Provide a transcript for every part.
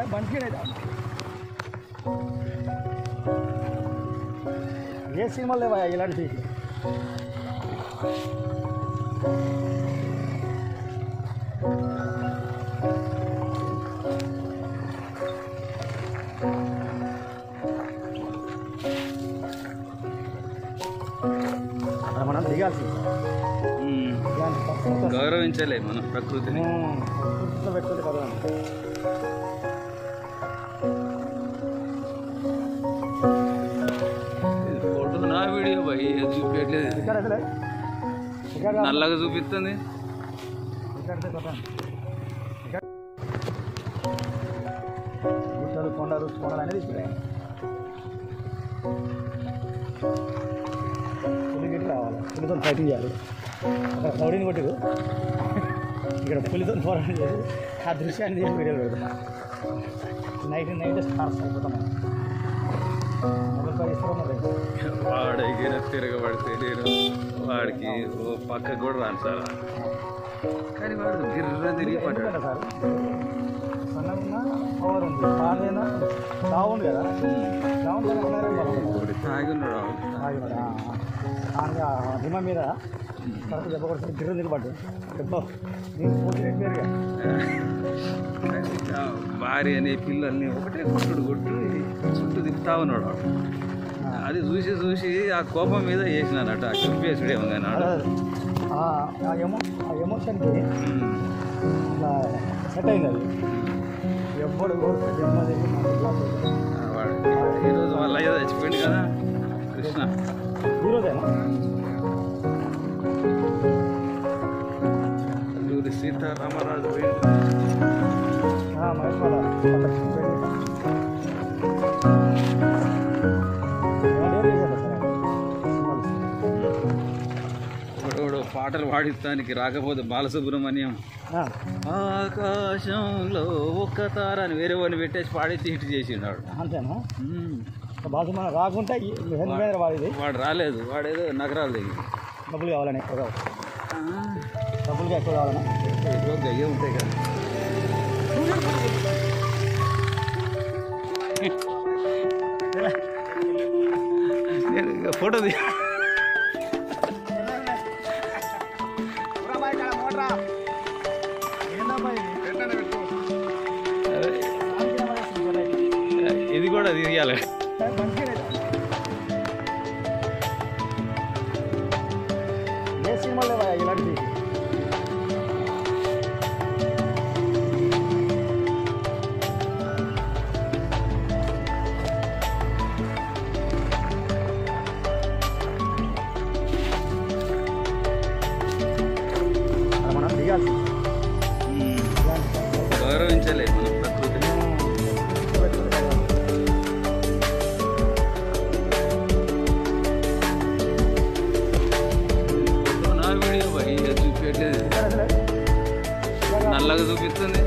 మంచిగా ఏ సినిమాలు లేవా ఇలాంటి అక్కడ మనం దిగాల్సింది ఉమ్. ఇలాంటి పక్కన గౌరవించలే మనం ప్రకృతిని గుర్తులో పెట్టుకుంటే కదా ఇది ఫోటో నా వీడియో భయ్ అది చూపించట్లేదు ఇక్కడ అసలే ఇక్కడ నల్లగా చూపిస్తుంది ఇక్కడ కొట్టాను ఇక్కడ గుట్టలు కొండలు కొండలు అనేది ఇక్కడ పులి గిట్ల రావాలి పులితో ఫైటింగ్ చేయాలి అక్కడ రౌడీని కొట్టిరు ఇక్కడ పులితో పోరాటం చేసి ఆ దృశ్యాన్ని తీసి వీడియో పెడతాం నైట్ నైట్ స్టార్స్ అయిపోతాం మొబైల్ పై ఇస్తున్నాం వాడు ఎగిర తిరగబడితే నేను వాడికి ఓ పక్క కూడా రాను సార్ కానీ వాడు గిర్ర తిరిగి పడ్డాడు ఎందుకంటే సార్ సన్నగా పవర్ ఉంది పాలైనా బాగుంది కదా బాగుంది ఒకటి తాగి ఉన్నాడు వాడు. హిమ మీద కరెక్ట్ దెబ్బ కొడుతుంది గిర్ర దిగబడ్డు దెబ్బ దీనికి పూర్తి రెగ్యులర్గా ఆ భార్య అనే పిల్లల్ని ఒకటే కొట్టుడు కొట్టు చుట్టూ తిప్పుతా ఉన్నాడు వాడు. అది చూసి చూసి ఆ కోపం మీద వేసినానట ఆ చంపేసుడు ఏమో కానీ వాడు. ఆ ఎమో ఆ ఎమోషన్కి ఉమ్. ఇట్లా సెట్ అయింది అది ఎవ్వడు కోరుకు జన్మ దగ్గర ఆ వాడు ఈరోజు వాళ్ళ అయ్య చచ్చిపోయింది కదా కృష్ణ ఈరోజేనా అల్లూరి సీతారామరాజు పోయిండు మహేష్ వాళ్ళ ఒకడోడు పాటలు పాడిస్తానికి రాకపోతే బాలసుబ్రహ్మణ్యం ఆకాశంలో ఒక్క తార అని వేరే వాడిని పెట్టేసి పాడి తీటి చేసిండాడు అంతేనా బాసు మన రాకుంటే హెల్మెట్ వాడిది వాడు రాలేదు వాడేదో నగరాలు దిగి డబ్బులు కావాలని ఎక్కువ కావాలి డబ్బులుగా ఎక్కువ కావాలన్నా ఎక్కువ గయ్యే ఉంటాయి కదా నేను ఇక ఫోటో తీ ఇది కూడా తీయాలి ఏ సినిమా లేవా ఇలాంటివి అక్కడ మనం దిగాల్సి గౌరవించలే మనం ప్రకృతిని ఫోటో నా వీడియో భయ్ అది చూపించట్లేదు నల్లగా చూపిస్తుంది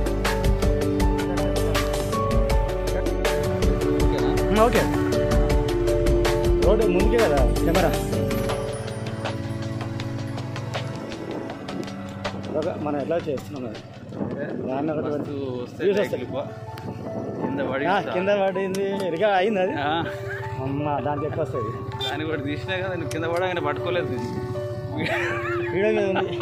ఓకేనా ఓకే రోడ్డు ముందుకే కదా కెమెరా ఒక మనం ఎట్లా చేస్తున్నాం కదా. దాన్ని ఒకటి మస్తు వస్తే Views like వస్తాయి. ఎక్కువ. కింద పడి ఆ, కింద పడింది ఎరిగా అయింది అది ఆ, అమ్మ దానికి ఎక్కువ వస్తుంది దాన్ని కూడా తీసినా కదా నువ్వు కింద పడగానే పట్టుకోలేదు వీడియో మీద ఉంది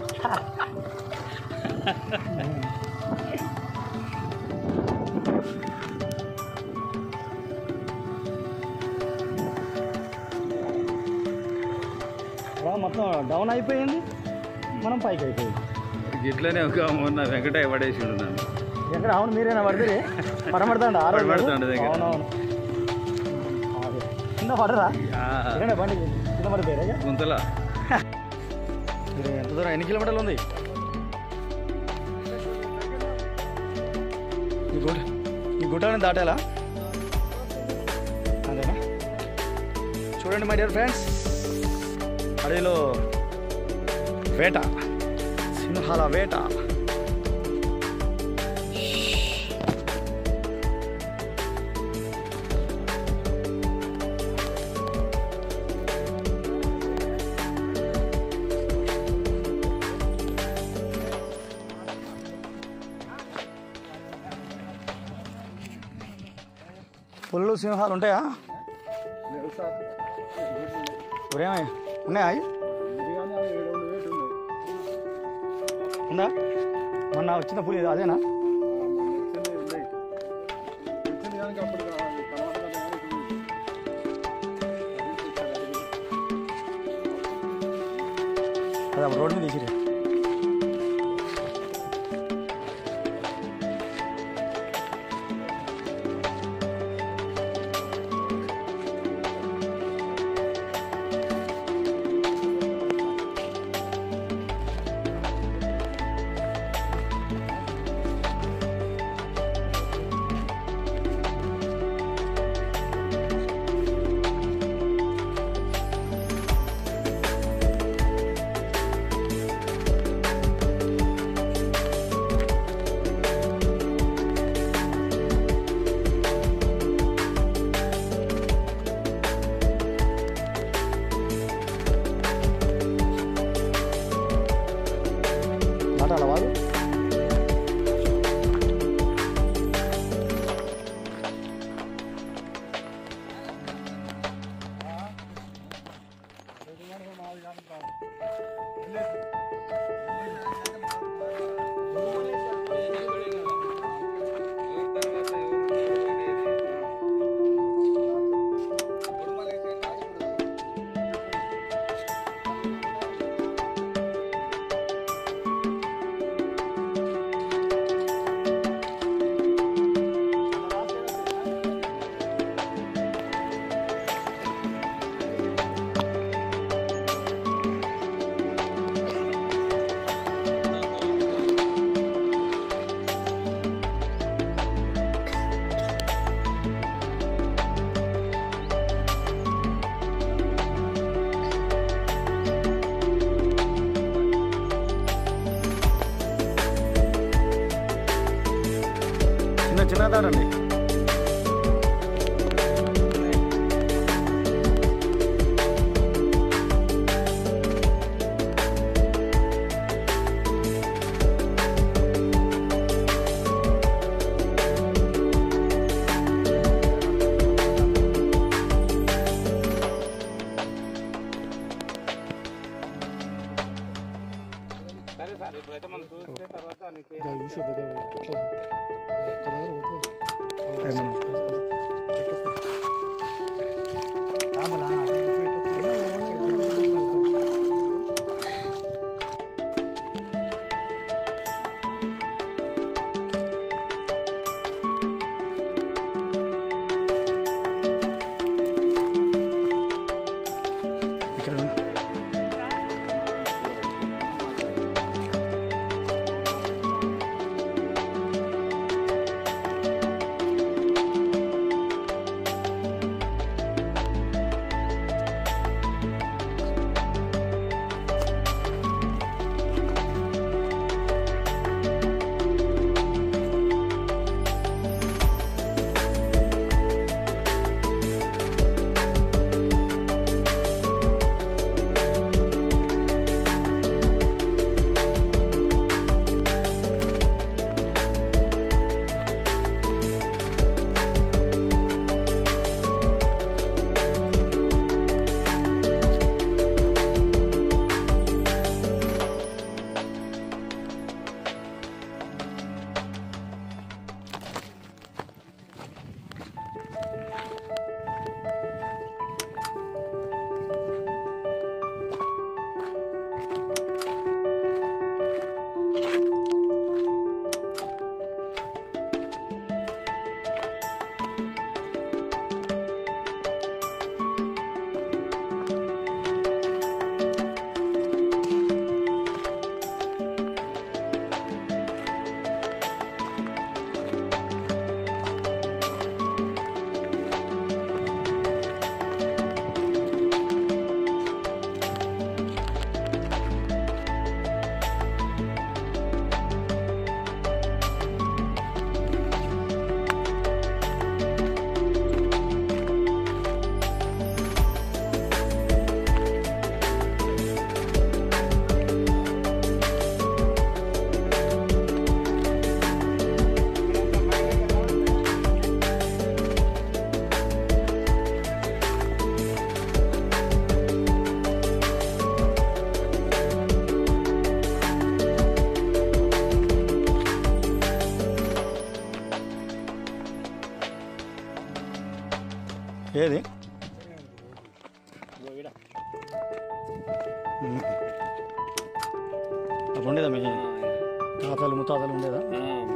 అలా మొత్తం డౌన్ అయిపోయింది మనం పైకి అయిపోయింది ఇట్లనే ఒక మొన్న వెంకటయ్య పడేసిండు నన్ను ఎక్కడ అవును మీరేనా పడితే పడమడతాండి ఆ రోజు పడమడతాండు దగ్గర. అవునవును అదే. కింద పడరా ఆ, ఎక్కడ బండి కింద పడిపోయారా గుంతల ఇది ఎంత దూరం ఎన్ని కిలోమీటర్లు ఉంది ఈ గుట్ట ఈ గుట్టని దాటాలా అదేనా చూడండి మై డియర్ ఫ్రెండ్స్ అడవిలో వేట సింహాల వేట పుల్లు సింహాలు ఉంటాయా ఉరేమయ్య ఉన్నాయా అవి ఉందా మొన్న వచ్చిన పులి ఇది అదేనా అది అప్పుడు రోడ్డు మీద తీసిరు మాటాల వాళ్ళు చిన్న చిన్న దాడండి ఇక్కడ ఉంది. ఏది ఉమ్. అప్పుడు ఉండేదా మీ తాతలు ముత్తాతలు ఉండేదా ఆ,